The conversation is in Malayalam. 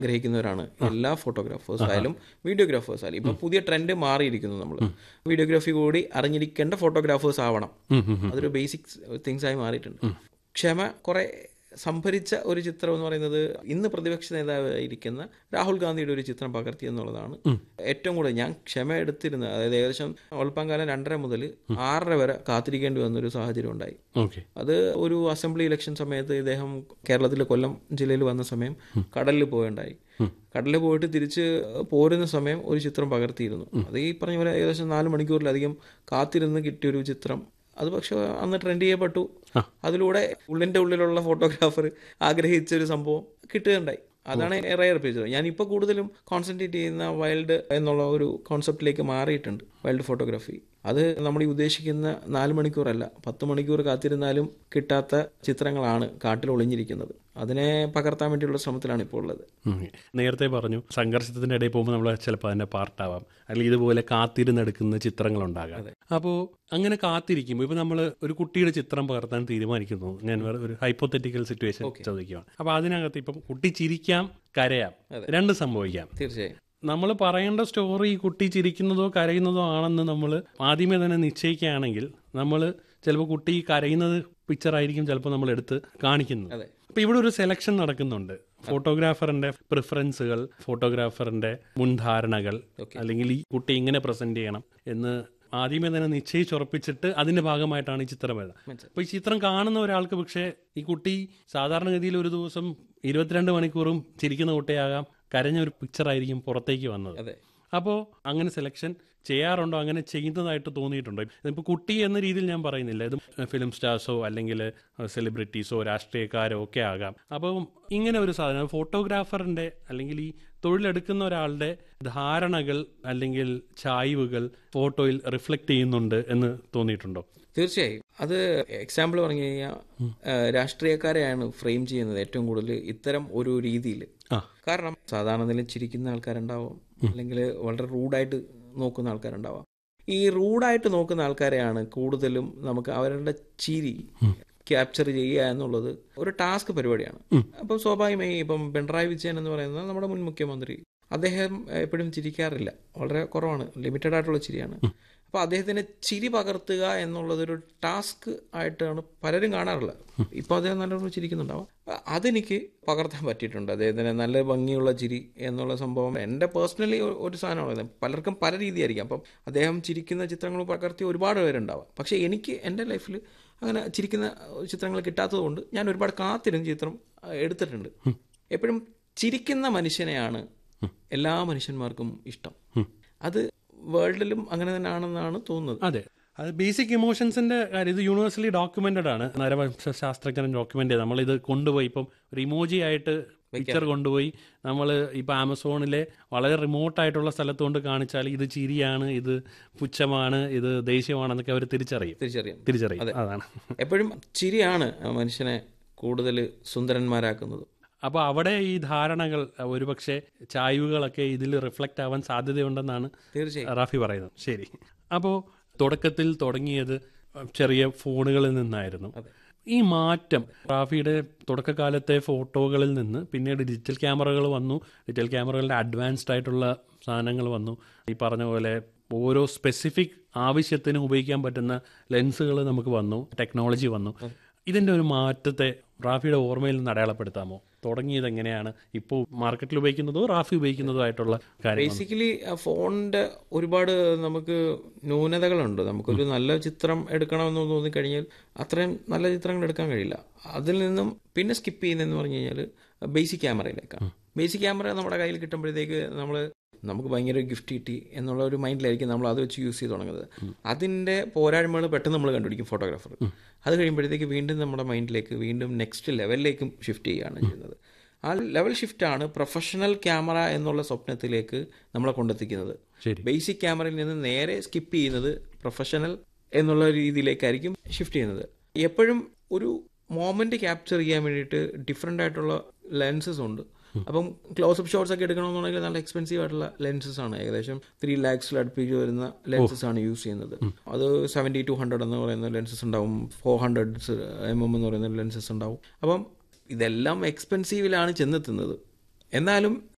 ഗ്രഹിക്കുന്നവരാണ് എല്ലാ ഫോട്ടോഗ്രാഫേഴ്സ് ആയാലും വീഡിയോഗ്രാഫേഴ്സ് ആയാലും ഇപ്പൊ പുതിയ ട്രെൻഡ് മാറിയിരിക്കുന്നു നമ്മൾ വീഡിയോഗ്രാഫി കൂടി അറിഞ്ഞിരിക്കേണ്ട ഫോട്ടോഗ്രാഫേഴ്സ് ആവണം അതൊരു ബേസിക് തിങ്സ് ആയി മാറിയിട്ടുണ്ട് ക്ഷമ കുറെ സംഭരിച്ച ഒരു ചിത്രം എന്ന് പറയുന്നത് ഇന്ന് പ്രതിപക്ഷ നേതാവായിരിക്കുന്ന രാഹുൽ ഗാന്ധിയുടെ ഒരു ചിത്രം പകർത്തി എന്നുള്ളതാണ് ഏറ്റവും കൂടുതൽ ഞാൻ ക്ഷമ എടുത്തിരുന്നത് അതായത് ഏകദേശം ഒളിപ്പാങ്കാലം രണ്ടര മുതൽ ആറര വരെ കാത്തിരിക്കേണ്ടി വന്ന ഒരു സാഹചര്യം ഉണ്ടായി ഓക്കെ അത് ഒരു അസംബ്ലി ഇലക്ഷൻ സമയത്ത് ഇദ്ദേഹം കേരളത്തിലെ കൊല്ലം ജില്ലയിൽ വന്ന സമയം കടലിൽ പോയുണ്ടായി കടലിൽ പോയിട്ട് തിരിച്ച് പോരുന്ന സമയം ഒരു ചിത്രം പകർത്തിയിരുന്നു അത് ഈ പറഞ്ഞ പോലെ ഏകദേശം നാല് മണിക്കൂറിലധികം കാത്തിരുന്ന് കിട്ടിയൊരു ചിത്രം അത് പക്ഷെ അന്ന് ട്രെൻഡ് ചെയ്യപ്പെട്ടു അതിലൂടെ ഉള്ളിന്റെ ഉള്ളിലുള്ള ഫോട്ടോഗ്രാഫർ ആഗ്രഹിച്ച ഒരു സംഭവം കിട്ടുകയുണ്ടായി അതാണ് റയർ പേജ് ഞാൻ ഇപ്പോൾ കൂടുതലും കോൺസെൻട്രേറ്റ് ചെയ്യുന്ന വൈൽഡ് എന്നുള്ള ഒരു കോൺസെപ്റ്റിലേക്ക് മാറിയിട്ടുണ്ട് വൈൽഡ് ഫോട്ടോഗ്രാഫി അത് നമ്മൾ ഈ ഉദ്ദേശിക്കുന്ന നാല് മണിക്കൂറല്ല പത്ത് മണിക്കൂർ കാത്തിരുന്നാലും കിട്ടാത്ത ചിത്രങ്ങളാണ് കാട്ടിൽ ഒളിഞ്ഞിരിക്കുന്നത് അതിനെ പകർത്താൻ വേണ്ടിയുള്ള ശ്രമത്തിലാണ് ഇപ്പോൾ ഉള്ളത് ഉം. നേരത്തെ പറഞ്ഞു സംഘർഷത്തിന്റെ ഇടയിൽ പോകുമ്പോൾ നമ്മൾ ചിലപ്പോൾ അതിന്റെ പാർട്ടാവാം അല്ലെങ്കിൽ ഇതുപോലെ കാത്തിരുന്നെടുക്കുന്ന ചിത്രങ്ങളുണ്ടാകാം അപ്പോൾ അങ്ങനെ കാത്തിരിക്കുമ്പോൾ ഇപ്പൊ നമ്മൾ ഒരു കുട്ടിയുടെ ചിത്രം പകർത്താൻ തീരുമാനിക്കുന്നു ഞാൻ വേറെ ഒരു ഹൈപ്പോത്തറ്റിക്കൽ സിറ്റുവേഷൻ ചോദിക്കുകയാണ് അപ്പോൾ അതിനകത്ത് ഇപ്പം കുട്ടി ചിരിക്കാം കരയാം രണ്ട് സംഭവിക്കാം തീർച്ചയായും നമ്മൾ പറയേണ്ട സ്റ്റോറി ഈ കുട്ടി ചിരിക്കുന്നതോ കരയുന്നതോ ആണെന്ന് നമ്മൾ ആദ്യമേ തന്നെ നിശ്ചയിക്കുകയാണെങ്കിൽ നമ്മൾ ചിലപ്പോൾ കുട്ടി കരയുന്നത് പിക്ചർ ആയിരിക്കും ചിലപ്പോൾ നമ്മൾ എടുത്ത് കാണിക്കുന്നത് അതെ. അപ്പൊ ഇവിടെ ഒരു സെലക്ഷൻ നടക്കുന്നുണ്ട് ഫോട്ടോഗ്രാഫറിന്റെ പ്രിഫറൻസുകൾ ഫോട്ടോഗ്രാഫറിന്റെ മുൻധാരണകൾ അല്ലെങ്കിൽ ഈ കുട്ടി ഇങ്ങനെ പ്രസന്റ് ചെയ്യണം എന്ന് ആദ്യമേ തന്നെ നിശ്ചയിച്ചുറപ്പിച്ചിട്ട് അതിന്റെ ഭാഗമായിട്ടാണ് ഈ ചിത്രം വരുന്നത് അപ്പൊ ഈ ചിത്രം കാണുന്ന ഒരാൾക്ക് പക്ഷേ ഈ കുട്ടി സാധാരണഗതിയിൽ ഒരു ദിവസം ഇരുപത്തിരണ്ട് മണിക്കൂറും ചിരിക്കുന്ന കുട്ടിയാകാം കരഞ്ഞ ഒരു പിക്ചർ ആയിരിക്കും പുറത്തേക്ക് വന്നത് അതെ അപ്പോൾ അങ്ങനെ സെലക്ഷൻ ചെയ്യാറുണ്ടോ അങ്ങനെ ചെയ്യുന്നതായിട്ട് തോന്നിയിട്ടുണ്ടോ ഇപ്പോൾ കുട്ടി എന്ന രീതിയിൽ ഞാൻ പറയുന്നില്ല ഇത് ഫിലിം സ്റ്റാർസോ അല്ലെങ്കിൽ സെലിബ്രിറ്റീസോ രാഷ്ട്രീയക്കാരോ ഒക്കെ ആകാം അപ്പോൾ ഇങ്ങനെ ഒരു സാധനം ഫോട്ടോഗ്രാഫറിന്റെ അല്ലെങ്കിൽ ഈ തൊഴിലെടുക്കുന്ന ഒരാളുടെ ധാരണകൾ അല്ലെങ്കിൽ ചായ്വുകൾ ഫോട്ടോയിൽ റിഫ്ലക്റ്റ് ചെയ്യുന്നുണ്ട് എന്ന് തോന്നിയിട്ടുണ്ടോ തീർച്ചയായും അത് എക്സാമ്പിൾ പറഞ്ഞു കഴിഞ്ഞാൽ രാഷ്ട്രീയക്കാരെയാണ് ഫ്രെയിം ചെയ്യുന്നത് ഏറ്റവും കൂടുതൽ ഇത്തരം ഒരു രീതിയിൽ ആ. കാരണം സാധാരണ നിലയിൽ ചിരിക്കുന്ന ആൾക്കാരുണ്ടാവും അല്ലെങ്കിൽ വളരെ റൂഡായിട്ട് നോക്കുന്ന ആൾക്കാരുണ്ടാവാം ഈ റൂഡായിട്ട് നോക്കുന്ന ആൾക്കാരെയാണ് കൂടുതലും നമുക്ക് അവരുടെ ചിരി ക്യാപ്ചർ ചെയ്യുക എന്നുള്ളത് ഒരു ടാസ്ക് പരിപാടിയാണ് അപ്പം സ്വാഭാവികമായി ഇപ്പം പിണറായി വിജയൻ എന്ന് പറയുന്നത് നമ്മുടെ മുൻ മുഖ്യമന്ത്രി അദ്ദേഹം എപ്പോഴും ചിരിക്കാറില്ല വളരെ കുറവാണ് ലിമിറ്റഡ് ആയിട്ടുള്ള ചിരിയാണ് അപ്പോൾ അദ്ദേഹത്തിന് ചിരി പകർത്തുക എന്നുള്ളതൊരു ടാസ്ക് ആയിട്ടാണ് പലരും കാണാറുള്ളത് ഇപ്പോൾ അദ്ദേഹം നല്ലോണം ചിരിക്കുന്നുണ്ടാവും അതെനിക്ക് പകർത്താൻ പറ്റിയിട്ടുണ്ട് അദ്ദേഹത്തിന് നല്ല ഭംഗിയുള്ള ചിരി എന്നുള്ള സംഭവം എൻ്റെ പേഴ്സണലി ഒരു സാധനമാണ് പലർക്കും പല രീതിയായിരിക്കും അപ്പം അദ്ദേഹം ചിരിക്കുന്ന ചിത്രങ്ങൾ പകർത്തി ഒരുപാട് പേരുണ്ടാവാം പക്ഷേ എനിക്ക് എൻ്റെ ലൈഫിൽ അങ്ങനെ ചിരിക്കുന്ന ചിത്രങ്ങൾ കിട്ടാത്തത് കൊണ്ട് ഞാൻ ഒരുപാട് കാത്തിരുന്ന് ചിത്രം ആ, എടുത്തിട്ടുണ്ട് എപ്പോഴും ചിരിക്കുന്ന മനുഷ്യനെയാണ് എല്ലാ മനുഷ്യന്മാർക്കും ഇഷ്ടം അത് വേൾഡിലും അങ്ങനെ തന്നെ ആണെന്നാണ് തോന്നുന്നത് അതെ അത് ബേസിക് ഇമോഷൻസിന്റെ കാര്യം ഇത് യൂണിവേഴ്സലി ഡോക്യുമെന്റഡ് ആണ് നരവംശ ശാസ്ത്രജ്ഞൻ ഡോക്യുമെന്റ് ചെയ്ത് നമ്മളിത് കൊണ്ടുപോയി ഇപ്പം ഒരു ഇമോജി ആയിട്ട് പിക്ചർ കൊണ്ടുപോയി നമ്മൾ ഇപ്പം ആമസോണിലെ വളരെ റിമോട്ട് ആയിട്ടുള്ള സ്ഥലത്ത് കൊണ്ട് കാണിച്ചാൽ ഇത് ചിരിയാണ് ഇത് പുച്ഛമാണ് ഇത് ദേഷ്യമാണെന്നൊക്കെ അവർ തിരിച്ചറിയും തിരിച്ചറിയാം തിരിച്ചറിയും അതാണ് എപ്പോഴും ചിരിയാണ് മനുഷ്യനെ കൂടുതൽ സുന്ദരന്മാരാക്കുന്നത് അപ്പോൾ അവിടെ ഈ ധാരണകൾ ഒരുപക്ഷെ ചായ്വുകളൊക്കെ ഇതിൽ റിഫ്ലക്റ്റ് ആവാൻ സാധ്യതയുണ്ടെന്നാണ് തീർച്ചയായും റാഫി പറയുന്നത് ശരി അപ്പോൾ തുടക്കത്തിൽ തുടങ്ങിയത് ചെറിയ ഫോണുകളിൽ നിന്നായിരുന്നു ഈ മാറ്റം റാഫിയുടെ തുടക്കകാലത്തെ ഫോട്ടോകളിൽ നിന്ന് പിന്നീട് ഡിജിറ്റൽ ക്യാമറകൾ വന്നു ഡിജിറ്റൽ ക്യാമറകളുടെ അഡ്വാൻസ്ഡ് ആയിട്ടുള്ള സാധനങ്ങൾ വന്നു ഈ പറഞ്ഞ പോലെ ഓരോ സ്പെസിഫിക് ആവശ്യത്തിന് ഉപയോഗിക്കാൻ പറ്റുന്ന ലെൻസുകൾ നമുക്ക് വന്നു ടെക്നോളജി വന്നു ഇതിന്റെ ഒരു മാറ്റത്തെ റാഫിയുടെ ഓർമ്മയിൽ നിന്ന് അടയാളപ്പെടുത്താമോ തുടങ്ങിയത് എങ്ങനെയാണ് ഇപ്പോൾ മാർക്കറ്റിൽ ഉപയോഗിക്കുന്നതോ റാഫി ഉപയോഗിക്കുന്നതോ ആയിട്ടുള്ള കാര്യം ബേസിക്കലി ഫോണിന്റെ ഒരുപാട് നമുക്ക് ന്യൂനതകളുണ്ട് നമുക്കൊരു നല്ല ചിത്രം എടുക്കണമെന്ന് തോന്നിക്കഴിഞ്ഞാൽ അത്രയും നല്ല ചിത്രങ്ങൾ എടുക്കാൻ കഴിയില്ല അതിൽ നിന്നും പിന്നെ സ്കിപ്പ് ചെയ്യുന്നതെന്ന് പറഞ്ഞു കഴിഞ്ഞാൽ ബേസിക് ക്യാമറയിലേക്കാണ് ബേസിക് ക്യാമറ നമ്മുടെ കയ്യിൽ കിട്ടുമ്പോഴത്തേക്ക് നമ്മൾ നമുക്ക് ഭയങ്കര ഗിഫ്റ്റ് കിട്ടി എന്നുള്ള ഒരു മൈൻഡിലായിരിക്കും നമ്മൾ അത് വെച്ച് യൂസ് ചെയ്ത് തുടങ്ങുന്നത് അതിൻ്റെ പോരായ്മകൾ പെട്ടെന്ന് നമ്മൾ കണ്ടുപിടിക്കും ഫോട്ടോഗ്രാഫർ അത് കഴിയുമ്പോഴത്തേക്ക് വീണ്ടും നമ്മുടെ മൈൻഡിലേക്ക് വീണ്ടും നെക്സ്റ്റ് ലെവലിലേക്കും ഷിഫ്റ്റ് ചെയ്യുകയാണ് ചെയ്യുന്നത് ആ ലെവൽ ഷിഫ്റ്റാണ് പ്രൊഫഷണൽ ക്യാമറ എന്നുള്ള സ്വപ്നത്തിലേക്ക് നമ്മളെ കൊണ്ടെത്തിക്കുന്നത് ശരി ബേസിക് ക്യാമറയിൽ നിന്ന് നേരെ സ്കിപ്പ് ചെയ്യുന്നത് പ്രൊഫഷണൽ എന്നുള്ള രീതിയിലേക്കായിരിക്കും ഷിഫ്റ്റ് ചെയ്യുന്നത് എപ്പോഴും ഒരു മോമെന്റ് ക്യാപ്ചർ ചെയ്യാൻ വേണ്ടിയിട്ട് ഡിഫറെൻ്റ് ആയിട്ടുള്ള ലെൻസസ് ഉണ്ട് അപ്പം ക്ലോസപ്പ് ഷോട്ട്സ് ഒക്കെ എടുക്കണമെന്നുണ്ടെങ്കിൽ നല്ല എക്സ്പെൻസീവ് ആയിട്ടുള്ള ലെൻസസ് ആണ് ഏകദേശം ത്രീ ലാക്സിൽ അടുപ്പിച്ച് വരുന്ന ലെൻസസ് ആണ് യൂസ് ചെയ്യുന്നത് അത് സെവൻറ്റി ടു ഹൺഡ്രഡ് എന്ന് പറയുന്ന ലെൻസസ് ഉണ്ടാവും ഫോർ ഹൺഡ്രഡ് എം എം എന്ന് പറയുന്ന ലെൻസസ് ഉണ്ടാവും അപ്പം ഇതെല്ലാം എക്സ്പെൻസീവിലാണ് ചെന്നെത്തുന്നത് എന്നാലും